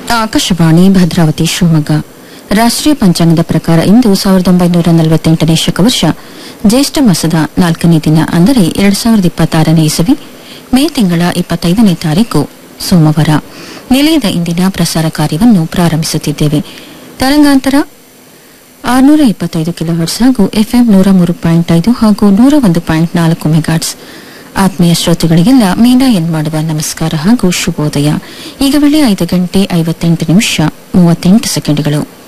ಆಕಾಶವಾಣಿ ಭದ್ರಾವತಿ ಶಿವಮೊಗ್ಗ ರಾಷ್ಟ್ರೀಯ ಪಂಚಾಂಗದ ಪ್ರಕಾರ ಇಂದು ಸಾವಿರದ ಒಂಬೈನೂರ ನಲವತ್ತೆಂಟನೇ ಶಕವರ್ಷ ಜ್ಯೇಷ್ಠ ಮಾಸದ ನಾಲ್ಕನೇ ದಿನ ಅಂದರೆ ಎರಡ್ ಸಾವಿರದ ಇಪ್ಪತ್ತಾರನೇ ಇಸವಿ ಮೇ ತಿಂಗಳ ಇಪ್ಪತ್ತೈದನೇ ತಾರೀಕು ಸೋಮವಾರ ನಿಲಯದ ಇಂದಿನ ಪ್ರಸಾರ ಕಾರ್ಯವನ್ನು ಪ್ರಾರಂಭಿಸುತ್ತಿದ್ದೇವೆ ತರಂಗಾಂತರ ಆರುನೂರ ಇಪ್ಪತ್ತೈದು ಕಿಲೋಹರ್ಟ್ಸ್ ಹಾಗೂ ಎಫ್ಎಂ ನೂರ ಮೂರು ಪಾಯಿಂಟ್ ಐದು ಹಾಗೂ ನೂರ ಒಂದು ಪಾಯಿಂಟ್ ನಾಲ್ಕು ಮೆಗಾಟ್ಸ್ ಆತ್ಮೀಯ ಶ್ರೋತೃಗಳಿಗೆಲ್ಲ ಮೀನಾ ಎನ್ ಮಾಡುವ ನಮಸ್ಕಾರ ಹಾಗೂ ಶುಭೋದಯ ಈಗ ವೇಳೆ ಐದು ಗಂಟೆ ಐವತ್ತೆಂಟು ನಿಮಿಷ ಮೂವತ್ತೆಂಟು ಸೆಕೆಂಡ್ಗಳು